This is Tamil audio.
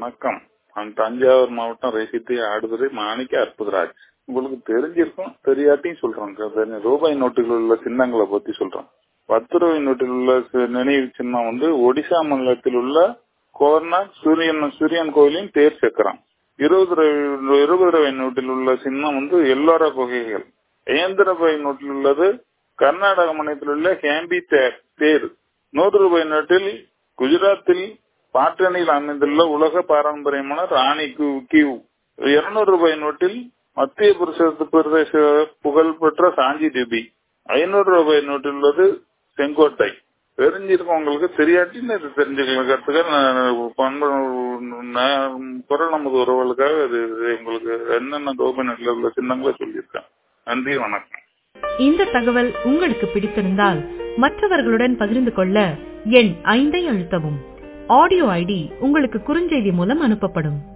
வணக்கம் நான் தஞ்சாவூர் மாவட்டம் ரேசித்தி ஆடுதுறை மாணிக்க அற்புதராஜ் உங்களுக்கு தெரிஞ்சிருக்கும் தெரியாட்டியும் சொல்றேன் ரூபாய் நோட்டுகள் உள்ள சின்னங்களை பத்தி சொல்றேன் பத்து ரூபாய் நோட்டில் உள்ள சி- நினைவு சின்னம் வந்து ஒடிசா மாநிலத்தில் உள்ள கோர்னாக் சூரியன் சூரியன் கோயிலின் தேர் சக்கரம் இருபது ரூபாய் இருபது ரூபாய் நோட்டில் உள்ள சின்னம் வந்து எல்லோரா குகைகள் ஐந்து ரூபாய் நோட்டில் உள்ளது கர்நாடக மாநிலத்தில் உள்ள ஹேம்பி தேர் தேர் நூறு ரூபாய் நோட்டில் குஜராத்தில் பாட்டனில் அமைந்துள்ள உலக பாரம்பரியமான ராணி கு- கிவ் இருநூறு ரூபாய் நோட்டில் மத்திய பிரதேச பிரதேச புகழ்பெற்ற சாஞ்சி டிபி ஐநூறு ரூபாய் நோட்டில் உள்ளது செங்கோட்டை தெரிஞ்சிருக்கும் உங்களுக்கு தெரியாட்டி இது தெரிஞ்சுக்கிறதுக்கு நான் பண்பு நான் குரல் நமது உறவுகளுக்காக இது இது உங்களுக்கு என்னென்ன ரூபாய் நோட்டில் உள்ள சின்னங்களை சொல்லியிருக்கேன் நன்றி வணக்கம் இந்த தகவல் உங்களுக்கு பிடித்திருந்தால் மற்றவர்களுடன் பகிர்ந்து கொள்ள எண் ஐந்தை அழுத்தவும் ஆடியோ ஐடி உங்களுக்கு குறுஞ்செய்தி மூலம் அனுப்பப்படும்